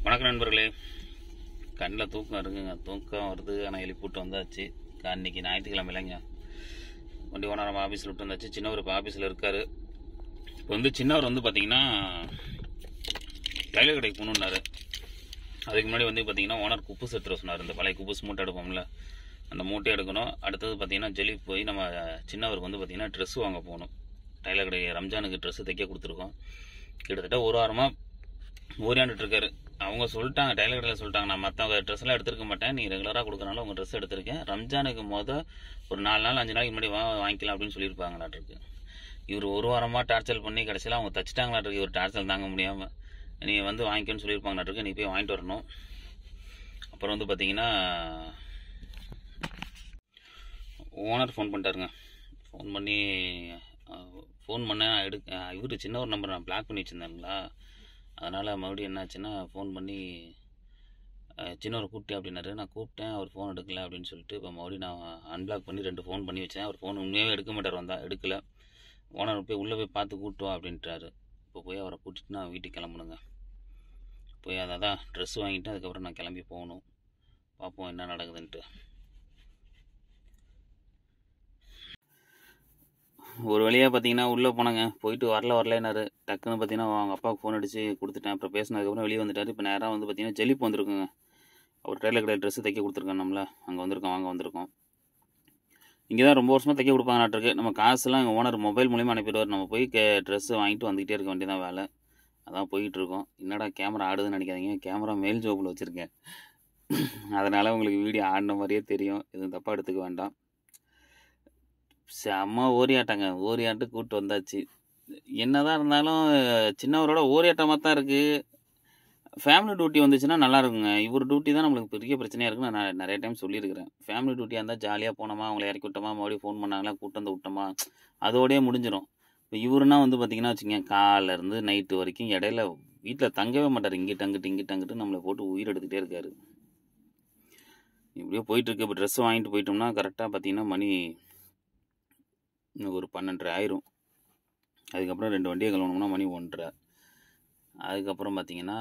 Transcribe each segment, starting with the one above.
வணக்கம் நண்பர்களே கண்ணில் தூக்கம் இருக்குங்க தூக்கம் வருது ஆனால் எழுப்பிவிட்டு வந்தாச்சு கா- இன்னைக்கு ஞாயிற்றுக்கிழமை இல்லைங்க வண்டி ஓனர் நம்ம ஆஃபீஸில் விட்டு வந்தாச்சு சின்னவர் இப்போ ஆஃபீஸில் இருக்கார் இப்போ வந்து சின்னவர் வந்து பார்த்தீங்கன்னா டைலர் கடைக்கு போகணுன்னாரு அதுக்கு முன்னாடி வந்து பார்த்தீங்கன்னா ஓனர் குப்புஸ் எடுத்துகிட்டு வர சொன்னார் இந்த பழைய குப்புஸ் மூட்டை எடுப்போம்ல அந்த மூட்டை எடுக்கணும் அடுத்தது பார்த்தீங்கன்னா ஜெலி போய் நம்ம சின்னவருக்கு வந்து பார்த்தீங்கன்னா ட்ரெஸ் வாங்க போகணும் டைலர் கடை ரம்ஜானுக்கு ட்ரெஸ்ஸு தைக்க கொடுத்துருக்கோம் கிட்டத்தட்ட ஒரு வாரமாக ஓரியாண்டுட்டு இருக்காரு அவங்க சொல்லிட்டாங்க டைலர் கடையில் சொல்லிட்டாங்க நான் மற்றவங்க ட்ரெஸ்லாம் எடுத்திருக்க மாட்டேன் நீ ரெகுலராக கொடுக்குறனால உங்கள் ட்ரெஸ் எடுத்திருக்கேன் ரம்ஜானுக்கு மொதல் ஒரு நாலு நாள் அஞ்சு நாளைக்கு முன்னாடி வா வாங்கிக்கலாம் அப்படின்னு சொல்லியிருப்பாங்களாட்டிருக்கு இவர் ஒரு வாரமாக டார்ச்சர் பண்ணி கடைசியில் அவங்க தச்சுட்டாங்களாட்டிருக்கு இவர் டார்ச்சர் தாங்க முடியாமல் நீ வந்து வாங்கிக்கன்னு சொல்லியிருப்பாங்களாட்டிருக்கு நீ போய் வாங்கிட்டு வரணும் அப்புறம் வந்து பார்த்தீங்கன்னா ஓனர் ஃபோன் பண்ணிட்டாருங்க ஃபோன் பண்ணி ஃபோன் பண்ணேன் எடுக்க இவர் சின்ன ஒரு நம்பர் நான் பிளாக் பண்ணி வச்சுருந்தேங்களா அதனால் மறுபடியும் என்னாச்சுன்னா ஃபோன் பண்ணி அஹ், சின்னவரை கூப்பிட்டேன் அப்படின்னாரு நான் கூப்பிட்டேன் அவர் ஃபோன் எடுக்கல அப்படின்னு சொல்லிட்டு இப்போ மறுபடியும் நான் அன்பிளாக் பண்ணி ரெண்டு ஃபோன் பண்ணி வச்சேன் அவர் ஃபோன் உண்மையாகவே எடுக்க மாட்டார் வந்தா எடுக்கல ஓனர் போய் உள்ளே போய் பார்த்து கூட்டு வா அப்படின்ட்டாரு இப்போ போய் அவரை கூட்டிட்டு நான் வீட்டுக்கு கிளம்பணுங்க போய் அதை தான் ட்ரெஸ் வாங்கிட்டு அதுக்கப்புறம் நான் கிளம்பி போகணும் பார்ப்போம் என்ன நடக்குதுன்ட்டு ஒரு வழியாக பார்த்தீங்கன்னா உள்ளே போனாங்க போயிட்டு வரல வரலனாரு டக்குன்னு பார்த்தீங்கன்னா அவங்க அப்பாவுக்கு ஃபோன் அடித்து கொடுத்துட்டேன் அப்புறம் பேசினதுக்கப்புறம் வெளியே வந்துட்டார் இப்போ நேராக வந்து பார்த்தீங்கன்னா ஜெலிப்பு வந்திருக்குங்க அவர் டைலர் கடையில் ட்ரெஸ்ஸு தைக்க கொடுத்துருக்கோம் நம்மள அங்கே வந்திருக்கோம் வாங்க வந்திருக்கோம் இங்கே தான் ரொம்ப வருஷமாக தைக்க கொடுப்பாங்கனாட்டிருக்கு நம்ம காசுலாம் எங்கள் ஓனர் மொபைல் மூலியமாக அனுப்பிடுவார் நம்ம போய் கே ட்ரெஸ்ஸு வாங்கிட்டு வந்துக்கிட்டே இருக்க வேண்டியதான் வேலை அதான் போயிட்டு இருக்கோம் என்னடா கேமரா ஆடுதுன்னு நினைக்காதீங்க கேமரா மேல் ஜோப்பில் வச்சுருக்கேன் அதனால் உங்களுக்கு வீடியோ ஆடின மாதிரியே தெரியும் எதுவும் தப்பாக எடுத்துக்க வேண்டாம் செம்ம ஓரியாட்டங்க ஓரியாட்டு கூப்பிட்டு வந்தாச்சு என்னதான் இருந்தாலும் சின்னவரோட ஓரியாட்டமாக தான் இருக்குது ஃபேமிலி டியூட்டி வந்துச்சுன்னா நல்லா இருக்குங்க இவர் டியூட்டி தான் நம்மளுக்கு பெரிய பிரச்சனையாக இருக்குன்னு நான் நிறைய டைம் சொல்லியிருக்கிறேன் ஃபேமிலி டியூட்டியாக இருந்தால் ஜாலியாக போனோமா அவங்கள இறக்கி விட்டோமா மறுபடியும் ஃபோன் பண்ணாங்களா கூட்டு வந்து விட்டோமா அதோடயே முடிஞ்சிடும் இப்போ இவருனா வந்து பார்த்தீங்கன்னா வச்சுக்கோங்க காலையிலேருந்து நைட்டு வரைக்கும் இடையில வீட்டில் தங்கவே மாட்டார் இங்கிட்டு அங்கிட்டு இங்கிட்டு அங்கிட்டு நம்மளை போட்டு உயிர் எடுத்துகிட்டே இருக்காரு இப்படியே போயிட்டுருக்கு இப்போ ட்ரெஸ் வாங்கிட்டு போயிட்டோம்னா கரெக்டாக பார்த்தீங்கன்னா மணி இன்னும் ஒரு பன்னெண்டரை ஆயிரும் அதுக்கப்புறம் ரெண்டு வண்டியை கழுவணும்னா மணி ஒன்றரை அதுக்கப்புறம் பார்த்தீங்கன்னா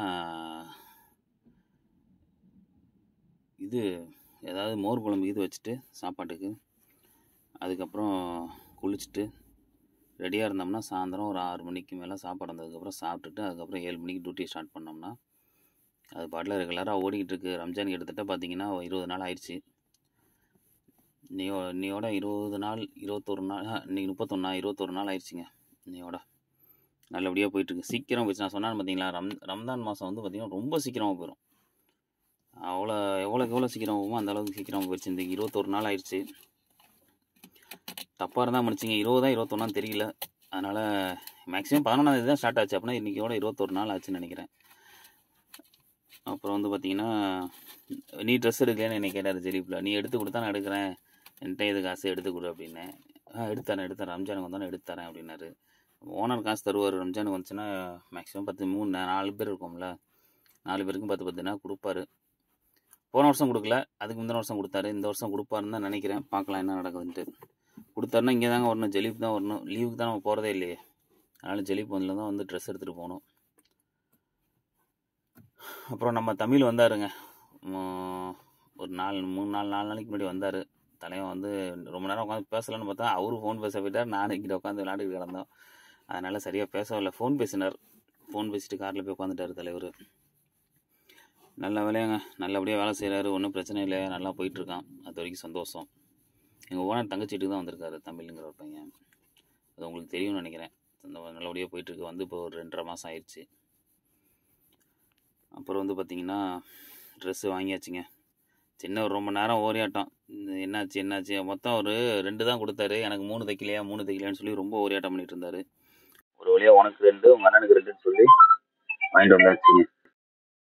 இது ஏதாவது மோர் குழம்பு இது வச்சுட்டு சாப்பாட்டுக்கு அதுக்கப்புறம் குளிச்சுட்டு ரெடியாக இருந்தோம்னா சாயந்தரம் ஒரு ஆறு மணிக்கு மேலே சாப்பாடு வந்ததுக்கப்புறம் சாப்பிட்டுட்டு அதுக்கப்புறம் ஏழு மணிக்கு டியூட்டி ஸ்டார்ட் பண்ணோம்னா அது பாட்டில் ரெகுலராக ஓடிக்கிட்டு இருக்கு ரம்ஜான் கிட்டத்தட்ட பார்த்தீங்கன்னா இருபது நாள் ஆயிடுச்சு நீயோ நீயோட இருபது நாள் இருபத்தொரு நாள் ஆ, இன்னைக்கு முப்பத்தொன்னா இருபத்தொரு நாள் ஆயிடுச்சுங்க நீயோட நல்லபடியாக போயிட்டுருக்கு சீக்கிரம் போயிடுச்சு நான் சொன்னேன் பார்த்தீங்களா ரம் ரம்ஜான் மாதம் வந்து பார்த்திங்கன்னா ரொம்ப சீக்கிரமாக போயிடும் அவ்வளோ எவ்வளோக்கு எவ்வளோ சீக்கிரம் போகுமோ அந்த அளவுக்கு சீக்கிரமாக போயிடுச்சு இந்த இருபத்தொரு நாள் ஆயிடுச்சு தப்பாக இருந்தால் முடிச்சிங்க இருபதா இருபத்தொன்னான்னு தெரியல அதனால் மேக்ஸிமம் பதினொன்றாந்தேதி தான் ஸ்டார்ட் ஆச்சு அப்படின்னா இன்றைக்கியோட இருபத்தொரு நாள் ஆச்சுன்னு நினைக்கிறேன் அப்புறம் வந்து பார்த்தீங்கன்னா நீ ட்ரெஸ் எடுக்கலைன்னு என்னை கேட்டார் ஜெலிப்பில் நீ எடுத்து கொடுத்தா நான் எடுக்கிறேன் என்கிட்ட இது காசு எடுத்து கொடு அப்படின்னேன் ஆ எடுத்தரேன் எடுத்தரேன் ரம்ஜானுக்கு வந்தாலும் எடுத்தரேன் அப்படின்னாரு ஓனர் காசு தருவார் ரம்ஜானுக்கு வந்துச்சுன்னா மேக்ஸிமம் பத்து மூணு நா- நாலு பேர் இருக்கோம்ல நாலு பேருக்கும் பத்து பத்துனா கொடுப்பாரு போன வருஷம் கொடுக்கல அதுக்கு முந்தின வருஷம் கொடுத்தாரு இந்த வருஷம் கொடுப்பாருன்னு தான் நினைக்கிறேன் பார்க்கலாம் என்ன நடக்குதுன்ட்டு கொடுத்தாருன்னா இங்கே தாங்க வரணும் ஜெலிப் தான் வரணும் லீவுக்கு தான் நம்ம போகிறதே இல்லையே அதனால் ஜெலிப் வந்தில் தான் வந்து ட்ரெஸ் எடுத்துகிட்டு போகணும் அப்புறம் நம்ம தமிழ் வந்தாருங்க உம், ஒரு நாலு மூணு நாலு நாலு நாளைக்கு முன்னாடி வந்தார் தலைவன் வந்து ரொம்ப நேரம் உட்காந்து பேசலான்னு பார்த்தா அவரு ஃபோன் பேச போயிட்டார் நானும் இங்கிட்ட உட்காந்து விளையாண்டுட்டு கிடந்தோம் அதனால் சரியாக பேசவில்லை ஃபோன் பேசினார் ஃபோன் பேசிட்டு காரில் போய் உட்காந்துட்டார் தலைவர் நல்ல வேலையாங்க நல்லபடியாக வேலை செய்கிறாரு ஒன்றும் பிரச்சனை இல்லை நல்லா போயிட்டுருக்கான் அது வரைக்கும் சந்தோஷம் எங்கள் ஓனர் தங்கச்சி வீட்டுக்கு தான் வந்திருக்காரு தமிழ்ங்கிற ஒரு பையன் அது உங்களுக்கு தெரியும்னு நினைக்கிறேன் அந்த நல்லபடியாக போயிட்டுருக்கு வந்து இப்போ ஒரு ரெண்டரை மாதம் ஆயிடுச்சு அப்புறம் வந்து பார்த்தீங்கன்னா ட்ரெஸ்ஸு வாங்கியாச்சுங்க சின்ன ஒரு ரொம்ப நேரம் ஓரியாட்டம் இந்த என்னாச்சு என்னாச்சு மொத்தம் ஒரு ரெண்டு தான் கொடுத்தாரு எனக்கு மூணு தைக்கலையா மூணு தைக்கலையான்னு சொல்லி ரொம்ப ஓரியாட்டம் பண்ணிட்டு இருந்தாரு ஒரு வழியாக உனக்கு ரெண்டு உங்கள் அண்ணனுக்கு ரெண்டுன்னு சொல்லி வாங்கிட்டு வந்தாச்சுங்க